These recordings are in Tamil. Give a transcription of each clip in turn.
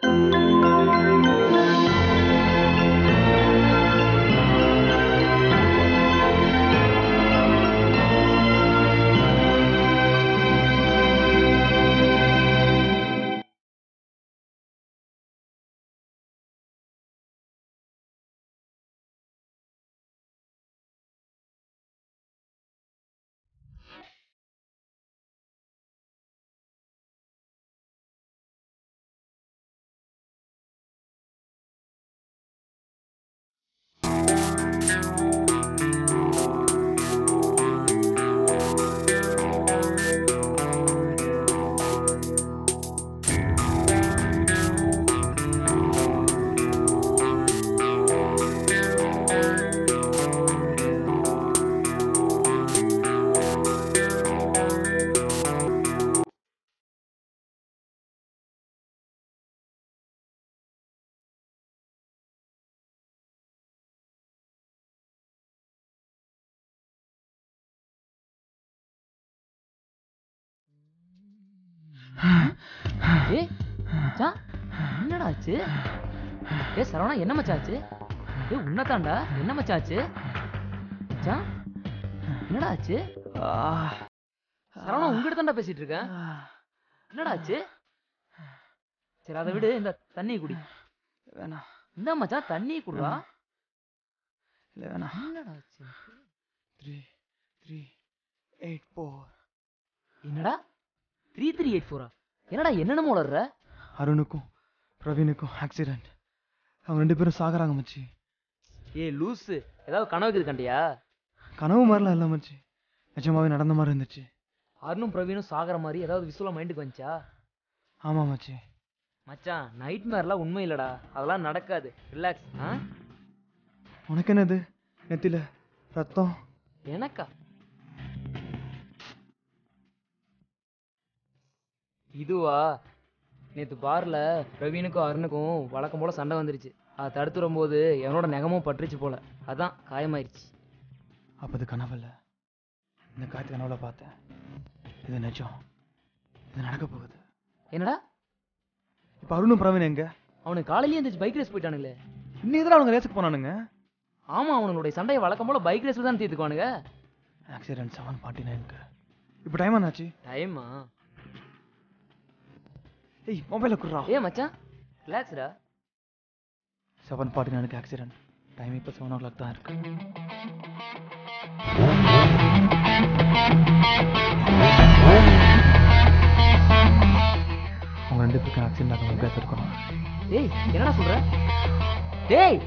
ஏய் மச்சான் என்னடா ஆச்சு ஏ சரவணா என்ன மச்சான் ஆச்சு ஏ உன்னதாண்டா என்ன மச்சான் ஆச்சு மச்சான் என்னடா ஆச்சு சரவணா உங்ககிட்ட தான்டா பேசிட்டு இருக்கேன் என்னடா ஆச்சு சரி அதை விடு இந்த தண்ணி குடி வேணாம் இந்த மச்சான் தண்ணி குடுறா இல்லை வேணாம் என்னடா ஆச்சு த்ரீ த்ரீ எயிட் ஃபோர் என்னடா த்ரீ த்ரீ எயிட் ஃபோரா என்னடா என்னென்னமோ வளர்ற அருணுக்கும் பிரவீனுக்கும் ஆக்சிடென்ட் அவங்க ரெண்டு பேரும் சாகுறாங்க மச்சி ஏய் லூசு ஏதாவது கனவுக்கு கண்டியா கனவு மாதிரிலாம் இல்லை மச்சி நிஜமாவே நடந்த மாதிரி இருந்துச்சு அருணும் பிரவீனும் சாகிற மாதிரி ஏதாவது விசுவலா மைண்டுக்கு வந்துச்சா ஆமாம் மச்சி மச்சான் நைட் மேர்லாம் உண்மை இல்லடா அதெல்லாம் நடக்காது ரிலாக்ஸ் ஆ உனக்கு என்னது நெத்தில ரத்தம் எனக்கா இதுவா நேத்து பார்ல பிரவீனுக்கும் அருணுக்கும் வழக்கம் போல சண்டை வந்துருச்சு அதை தடுத்து வரும்போது என்னோட நெகமும் பட்டுருச்சு போல அதான் காயமாயிருச்சு அப்போ அது கனவல்ல இந்த காத்து கனவுல பார்த்தேன் இது நிஜம் இது நடக்க போகுது என்னடா இப்போ அருணும் பிரவீன் எங்க அவனுக்கு காலையிலேயே இருந்துச்சு பைக் ரேஸ் போயிட்டானுங்களே இன்னும் எதிராக அவங்க ரேஸுக்கு போனானுங்க ஆமா அவனுடைய சண்டையை வழக்கம் போல பைக் ரேஸ்ல தான் தீர்த்துக்குவானுங்க ஆக்சிடென்ட் செவன் ஃபார்ட்டி நைனுக்கு இப்போ டைம் என்னாச்சு டைமா ஏய் மொபைலை குடுறா ஏ மச்சான் ரிலாக்ஸ்டா செவன் ஃபார்ட்டி நைனுக்கு ஆக்சிடென்ட் டைம் இப்போ செவன் ஓ கிளாக் தான் இருக்கு அவங்க ரெண்டு பேருக்கும் ஆக்சிடென்ட் ஆகாம பேசிருக்கணும் டேய் என்னடா சொல்ற டேய்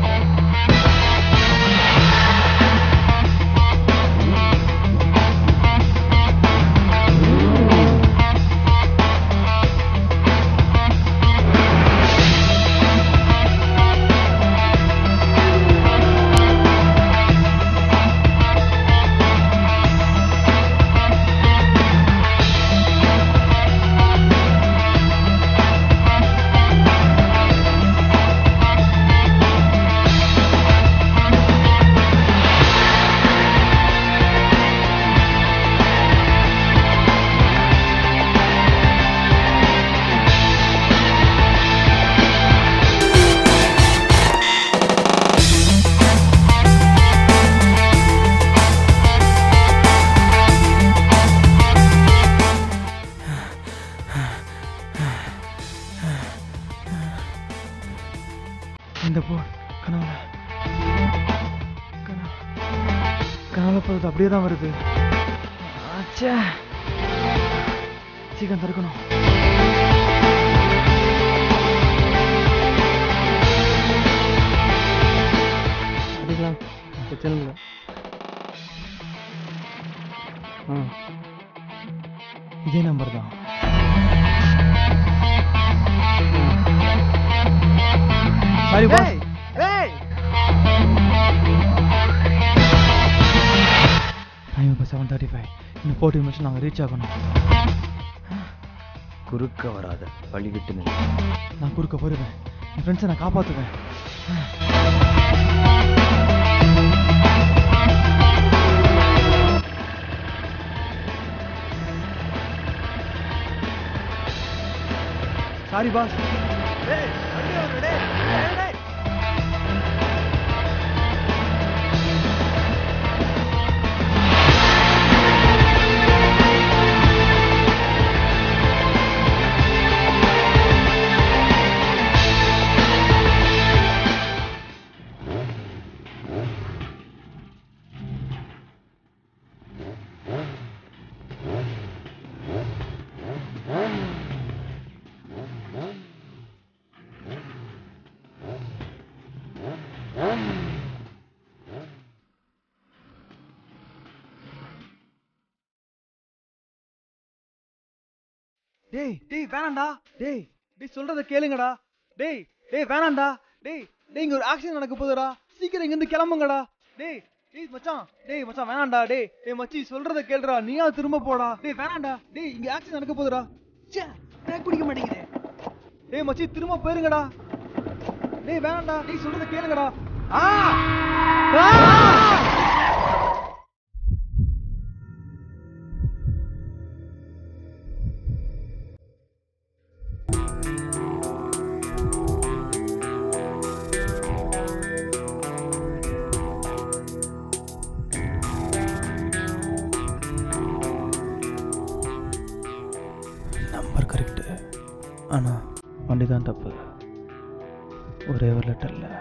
இந்த போர் கனவுல கனவு கனவுல போகிறது அப்படியே தான் வருது ஆச்சே சீக்கிரம் தடுக்கணும் அடிக்கலாம் பிரச்சனை இல்லை ஆ இதே நம்பர் தான் சாரி பாஸ் டைம் இப்போ செவன் தேர்ட்டி ஃபைவ் இன்னும் ஃபோர்ட்டி மினிட்ஸ் நாங்கள் ரீச் ஆகணும் குறுக்க வராத வழி விட்டு நில்லு நான் குறுக்க வருவேன் என் ஃப்ரெண்ட்ஸை நான் காப்பாற்றுவேன் சாரி பாஸ் டேய் டேய் வேணாம்டா டேய் டேய் சொல்றத கேளுங்கடா டேய் டேய் வேணாம்டா டேய் டேய் இங்க ஒரு ஆக்சிடென்ட் நடக்க போகுதுடா சீக்கிரம் இங்க இருந்து கிளம்புங்கடா டேய் டேய் மச்சான் டேய் மச்சான் வேணாம்டா டேய் டேய் மச்சி சொல்றத கேளுடா நீயா திரும்ப போடா டேய் வேணாம்டா டேய் இங்க ஆக்சிடென்ட் நடக்க போகுதுடா ச்சே பிரேக் பிடிக்க மாட்டேங்குது டேய் மச்சி திரும்ப போயிருங்கடா டேய் வேணாம்டா டேய் சொல்றத கேளுங்கடா ஆ ஆ நம்பர் கரெக்டு ஆனால் வண்டி தான் தப்பு ஒரே ஒரு லெட்டர் இல்லை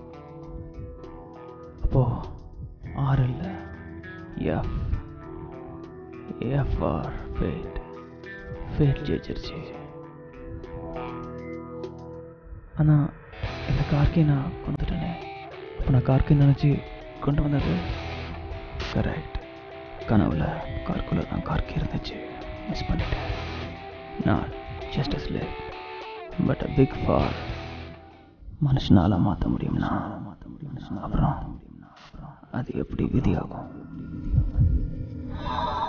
அப்போ ஆறு இல்லை எஃப் எஃப் ஆர் ஃபேட் ஃபேட் ஜெயிச்சிருச்சு ஆனால் இந்த கார்க்கே நான் கொண்டுட்டேனே அப்போ நான் கார்க்கே நினச்சி கொண்டு வந்தது கரெக்ட் கனவுல கார்க்குள்ள தான் கார்க்கே இருந்துச்சு மிஸ் பண்ணிட்டேன் நான் just a slave but a big for மனுஷனால மாற்ற முடியும்னா மாற்ற முடியும் அப்புறம் அது எப்படி விதியாகும்